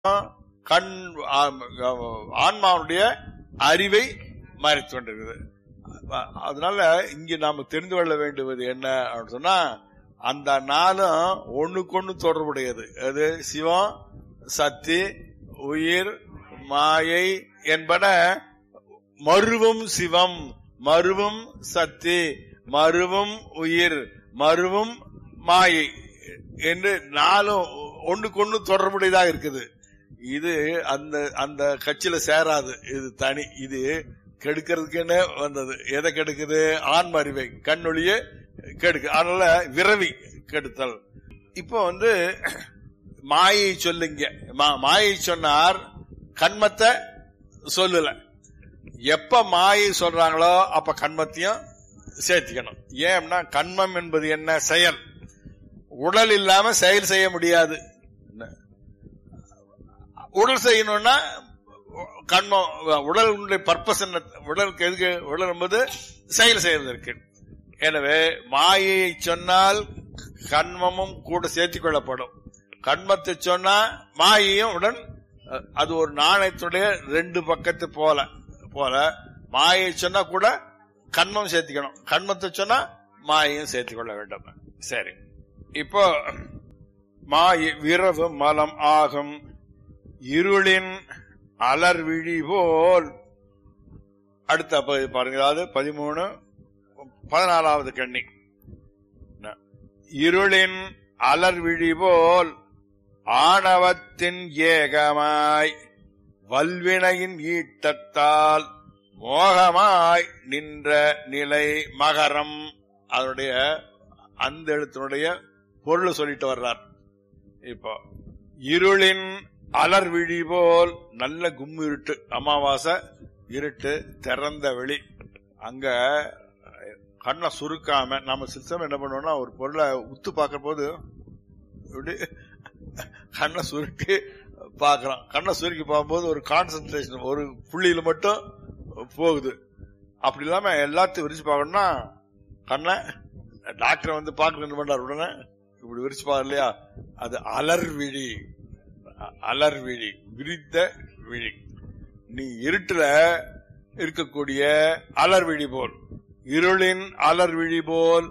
கண் ஆ- ஆன்மாவுடைய அறிவை மறைத்து கொண்டிருக்குது அ- அதனால இங்க நாம தெரிந்து கொள்ள வேண்டுவது என்ன அப்படின்னு சொன்னா அந்த நாளும் ஒண்ணுக்கொண்ணு தொடர்புடையது அது சிவம் சக்தி உயிர் மாயை என்பன மருவும் சிவம் மருவும் சக்தி மருவும் உயிர் மருவும் மாயை என்று நாளும் ஒண்ணுக்கொண்ணு தொடர்புடையதாக இருக்குது இது அந்த அந்த கட்சியில சேராது இது தனி இது கெடுக்கிறதுக்குன்னு வந்தது எதை கெடுக்குது ஆன்ம அறிவை கண்ணொழிய கெடுக்கு அதனால விரவி கெடுத்தல் இப்போ வந்து மாயை சொல்லுங்க மா- மாயை சொன்னார் கண்மத்தை சொல்லல எப்ப மாயை சொல்றாங்களோ அப்ப கண்மத்தையும் சேர்த்திக்கணும் ஏன்னா கண்மம் என்பது என்ன செயல் உடல் இல்லாம செயல் செய்ய முடியாது என்ன? உடல் செய்யணும்னா கண்மம் உடலுடைய பர்பஸ் என்ன உடலுக்கு எதுக்கு உடல் என்பது செயல் செய்வதற்கு எனவே மாயையை சொன்னால் கண்மமும் கூட சேர்த்துக் கொள்ளப்படும் கண்மத்தை சொன்னா மாயையும் உடன் அஹ், அது ஒரு நாணயத்துடைய ரெண்டு பக்கத்து போல போல மாயை சொன்னா கூட கண்மம் சேர்த்துக்கணும் கண்மத்தை சொன்னா மாயையும் சேர்த்துக் கொள்ள வேண்டும் சரி இப்போ மாயை விரவு மலம் ஆகும் இருளின் அலர்விழி போல் அடுத்த பகுதி பாருங்க அதாவது பதிமூணு பதினாலாவது கண்ணி என்ன? இருளின் அலர்விழி போல் ஆணவத்தின் ஏகமாய் வல்வினையின் ஈட்டத்தால் மோகமாய் நின்ற நிலை மகரம் அதனுடைய அந்த எழுத்தினுடைய பொருள் சொல்லிட்டு வர்றார் இப்போ இருளின் அலர்விழி போல் நல்ல கும்மு இருட்டு அமாவாசை இருட்டு திறந்த வெளி அங்க கண்ணை சுருக்காம நம்ம சிஸ்டம் என்ன பண்ணுவோம்னா ஒரு பொருளை உத்து பார்க்க போது இப்படி கண்ணை சுருட்டி பார்க்கறோம் கண்ணை சுருக்கி பார்க்கும்போது ஒரு கான்சென்ட்ரேஷன் ஒரு புள்ளியில மட்டும் போகுது அப்படி இல்லாம எல்லாத்தையும் விரிச்சு பார்க்கணும்னா கண்ணை டாக்டர் வந்து பார்க்க என்ன பண்றாரு உடனே இப்படி விரிச்சு பாரு இல்லையா அது அலர் விழி அ- அலர் விழி விரித்த விழி நீ இருட்டுல இருக்கக்கூடிய அலர் விழி போல் இருளின் அலர் விழி போல்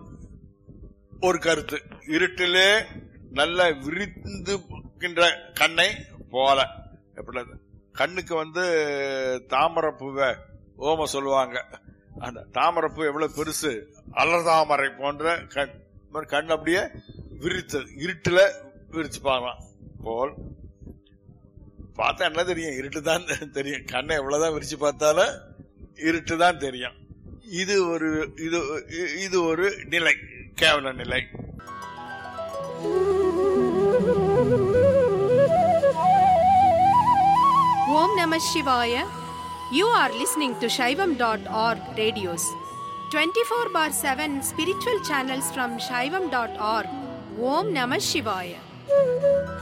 ஒரு கருத்து இருட்டிலே நல்ல விரிந்துகின்ற கண்ணை போல எப்படி கண்ணுக்கு வந்து தாமரைப்பூவை ஓம சொல்லுவாங்க அந்த தாமரைப்பூ எவ்வளவு பெருசு அலர் தாமரை போன்ற கண் இந்த மாதிரி கண் அப்படியே விரித்தது இருட்டுல விரிச்சு பார்க்கலாம் போல் பார்த்தா என்ன தெரியும் இருட்டு தான் தெரியும் கண்ணை எவ்வளவுதான் விரிச்சு பார்த்தாலும் இருட்டு தான் தெரியும் இது ஒரு இது இது ஒரு நிலை கேவல நிலை Om Namah Shivaya. You are listening to Shaivam.org radios. 24 bar 7 spiritual channels from Shaivam.org. Om Namah Shivaya.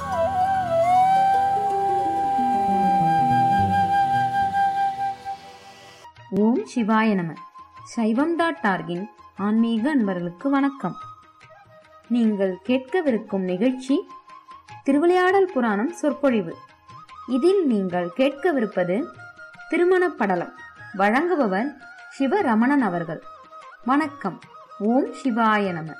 ஓம் சிவாய நம சைவம் டாட் டார்கின் ஆன்மீக அன்பர்களுக்கு வணக்கம் நீங்கள் கேட்கவிருக்கும் நிகழ்ச்சி திருவிளையாடல் புராணம் சொற்பொழிவு இதில் நீங்கள் கேட்கவிருப்பது திருமணப் படலம் வழங்குபவர் சிவரமணன் அவர்கள் வணக்கம் ஓம் சிவாய நம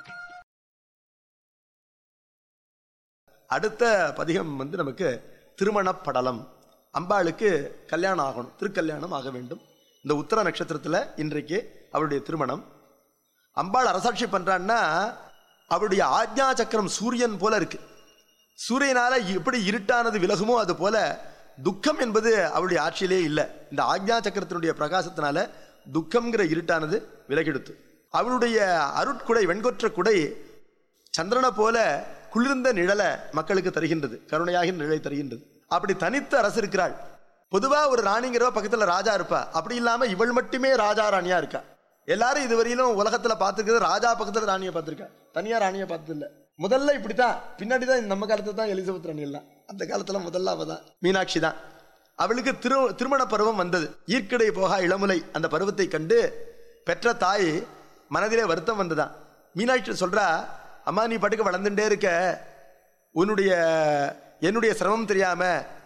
அடுத்த பதிகம் வந்து நமக்கு திருமணப் படலம் அம்பாளுக்கு கல்யாணம் ஆகணும் திருக்கல்யாணம் ஆக வேண்டும் இந்த உத்தர நட்சத்திரத்துல இன்றைக்கு அவருடைய திருமணம் அம்பாள் அரசாட்சி பண்றான்னா அவருடைய ஆக்ஞா சக்கரம் சூரியன் போல இருக்கு சூரியனால எப்படி இருட்டானது விலகுமோ அது போல துக்கம் என்பது அவருடைய ஆட்சியிலே இல்லை இந்த ஆக்ஞா சக்கரத்தினுடைய பிரகாசத்தினால துக்கம்ங்கிற இருட்டானது விலகெடுத்து அவருடைய அருட்குடை வெண்கொற்ற குடை சந்திரனை போல குளிர்ந்த நிழலை மக்களுக்கு தருகின்றது கருணையாகிய நிழலை தருகின்றது அப்படி தனித்து அரசு இருக்கிறாள் பொதுவா ஒரு ராணிங்கிறவ பக்கத்துல ராஜா இருப்பா அப்படி இல்லாம இவள் மட்டுமே ராஜா ராணியா இருக்கா எல்லாரும் இதுவரையிலும் உலகத்துல பார்த்துருக்கிறது ராஜா பக்கத்துல ராணியை பார்த்திருக்கா தனியா ராணியை பார்த்தது இல்ல முதல்ல இப்படித்தான் பின்னாடி தான் நம்ம காலத்துல தான் எலிசபெத் ராணி எல்லாம் அந்த காலத்துல முதல்ல அவ தான் மீனாட்சி தான் அவளுக்கு திரு திருமண பருவம் வந்தது ஈர்க்கடை போகா இளமுலை அந்த பருவத்தை கண்டு பெற்ற தாய் மனதிலே வருத்தம் வந்ததான் மீனாட்சி சொல்றா அம்மா நீ பாட்டுக்கு வளர்ந்துட்டே இருக்க உன்னுடைய என்னுடைய சிரமம் தெரியாம